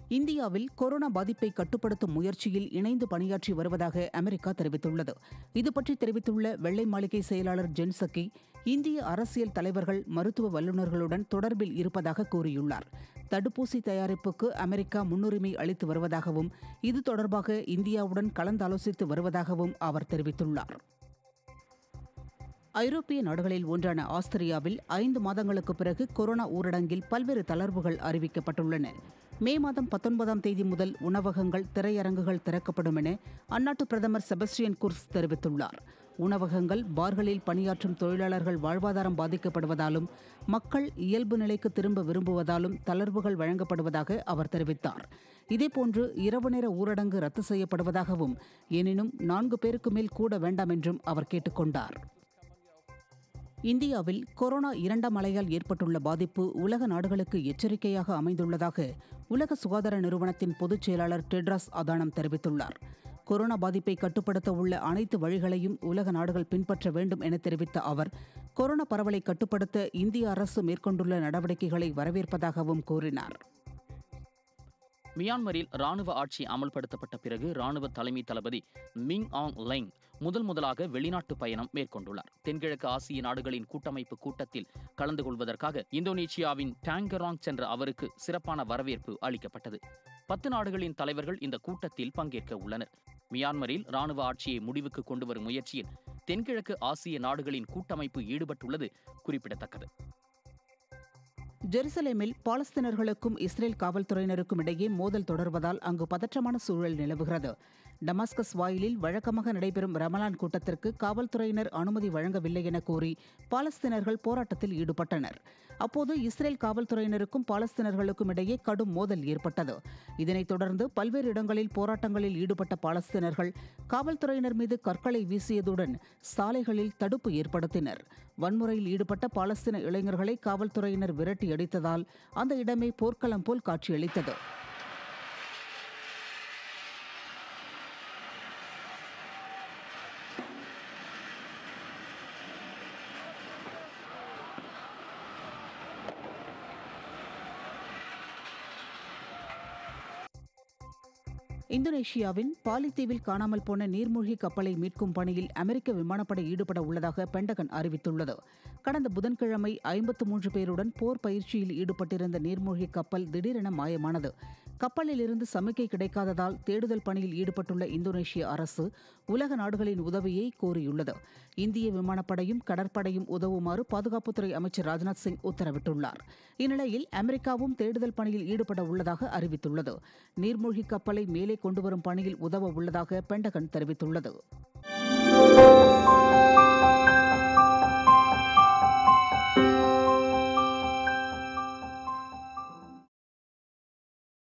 இந்தியாவில் கொரோனா பாதிப்பை கட்டுப்படுத்தும் முயற்சியில் இணைந்து பணியாற்றி வருவதாக அமெரிக்கா தெரிவித்துள்ளது இதுபற்றி தெரிவித்துள்ள வெள்ளை மாளிகை செயலாளர் ஜென் சக்கி இந்திய அரசியல் தலைவர்கள் மருத்துவ வல்லுநர்களுடன் தொடர்பில் இருப்பதாக கூறியுள்ளார் தடுப்பூசி தயாரிப்புக்கு அமெரிக்கா முன்னுரிமை அளித்து வருவதாகவும் இது தொடர்பாக இந்தியாவுடன் கலந்தாலோசித்து வருவதாகவும் அவர் தெரிவித்துள்ளார் ஐரோப்பிய நாடுகளில் ஒன்றான ஆஸ்திரியாவில் ஐந்து மாதங்களுக்கு பிறகு கொரோனா ஊரடங்கில் பல்வேறு தளர்வுகள் அறிவிக்கப்பட்டுள்ளன மே மாதம் பத்தொன்பதாம் தேதி முதல் உணவகங்கள் திரையரங்குகள் திறக்கப்படும் என அந்நாட்டு பிரதமர் செபஸ்டியன் குர்ஸ் தெரிவித்துள்ளார் உணவகங்கள் பார்களில் பணியாற்றும் தொழிலாளர்கள் வாழ்வாதாரம் பாதிக்கப்படுவதாலும் மக்கள் இயல்பு நிலைக்கு திரும்ப விரும்புவதாலும் தளர்வுகள் வழங்கப்படுவதாக அவர் தெரிவித்தார் இதேபோன்று இரவு நேர ஊரடங்கு ரத்து செய்யப்படுவதாகவும் எனினும் நான்கு பேருக்கு மேல் கூட வேண்டாம் என்றும் அவர் கேட்டுக்கொண்டார் இந்தியாவில் கொரோனா இரண்டாம் அலையால் ஏற்பட்டுள்ள பாதிப்பு உலக நாடுகளுக்கு எச்சரிக்கையாக அமைந்துள்ளதாக உலக சுகாதார நிறுவனத்தின் பொதுச் செயலாளர் டெட்ராஸ் அதானம் தெரிவித்துள்ளார் கொரோனா பாதிப்பை கட்டுப்படுத்த உள்ள அனைத்து வழிகளையும் உலக நாடுகள் பின்பற்ற வேண்டும் என தெரிவித்த அவர் கொரோனா பரவலை கட்டுப்படுத்த இந்திய அரசு மேற்கொண்டுள்ள நடவடிக்கைகளை வரவேற்பதாகவும் கூறினார் மியான்மரில் ராணுவ ஆட்சி அமல்படுத்தப்பட்ட பிறகு ராணுவ தலைமை தளபதி மிங் ஆங் லைங் முதல் முதலாக வெளிநாட்டு பயணம் மேற்கொண்டுள்ளார் தென்கிழக்கு ஆசிய நாடுகளின் கூட்டமைப்பு கூட்டத்தில் கலந்து கொள்வதற்காக இந்தோனேஷியாவின் டாங்கராங் சென்ற அவருக்கு சிறப்பான வரவேற்பு அளிக்கப்பட்டது பத்து நாடுகளின் தலைவர்கள் இந்த கூட்டத்தில் பங்கேற்க உள்ளனர் மியான்மரில் ராணுவ ஆட்சியை முடிவுக்கு கொண்டு வரும் முயற்சியில் தென்கிழக்கு ஆசிய நாடுகளின் கூட்டமைப்பு ஈடுபட்டுள்ளது குறிப்பிடத்தக்கது ஜெருசலேமில் பாலஸ்தீனர்களுக்கும் இஸ்ரேல் காவல்துறையினருக்கும் இடையே மோதல் தொடர்வதால் அங்கு பதற்றமான சூழல் நிலவுகிறது டமாஸ்கஸ் வாயிலில் வழக்கமாக நடைபெறும் ரமலான் கூட்டத்திற்கு காவல்துறையினர் அனுமதி வழங்கவில்லை என கூறி பாலஸ்தீனர்கள் போராட்டத்தில் ஈடுபட்டனர் அப்போது இஸ்ரேல் காவல்துறையினருக்கும் பாலஸ்தீனர்களுக்கும் இடையே கடும் மோதல் ஏற்பட்டது இதனைத் தொடர்ந்து பல்வேறு இடங்களில் போராட்டங்களில் ஈடுபட்ட பாலஸ்தீனர்கள் காவல்துறையினர் மீது கற்களை வீசியதுடன் சாலைகளில் தடுப்பு ஏற்படுத்தினர் வன்முறையில் ஈடுபட்ட பாலஸ்தீன இளைஞர்களை காவல்துறையினர் விரட்டி அடித்ததால் அந்த இடமே போர்க்களம் போல் காட்சியளித்தது இந்தோனேஷியாவின் பாலித்தீவில் காணாமல் போன நீர்மூழ்கி கப்பலை மீட்கும் பணியில் அமெரிக்க விமானப்படை ஈடுபட உள்ளதாக பெண்டகன் அறிவித்துள்ளது கடந்த புதன்கிழமை ஐம்பத்து மூன்று பேருடன் போர் பயிற்சியில் ஈடுபட்டிருந்த நீர்மூழ்கி கப்பல் திடீரென மாயமானது கப்பலில் இருந்து சமிக்கை கிடைக்காததால் தேடுதல் பணியில் ஈடுபட்டுள்ள இந்தோனேஷிய அரசு உலக நாடுகளின் உதவியை கோரியுள்ளது இந்திய விமானப்படையும் கடற்படையும் உதவுமாறு பாதுகாப்புத்துறை அமைச்சர் ராஜ்நாத் சிங் உத்தரவிட்டுள்ளார் இந்நிலையில் அமெரிக்காவும் தேடுதல் பணியில் ஈடுபட உள்ளதாக அறிவித்துள்ளது நீர்மூழ்கி கப்பலை மேலே கொண்டுவரும் பணியில் உதவ உள்ளதாக பெண்டகன் தெரிவித்துள்ளது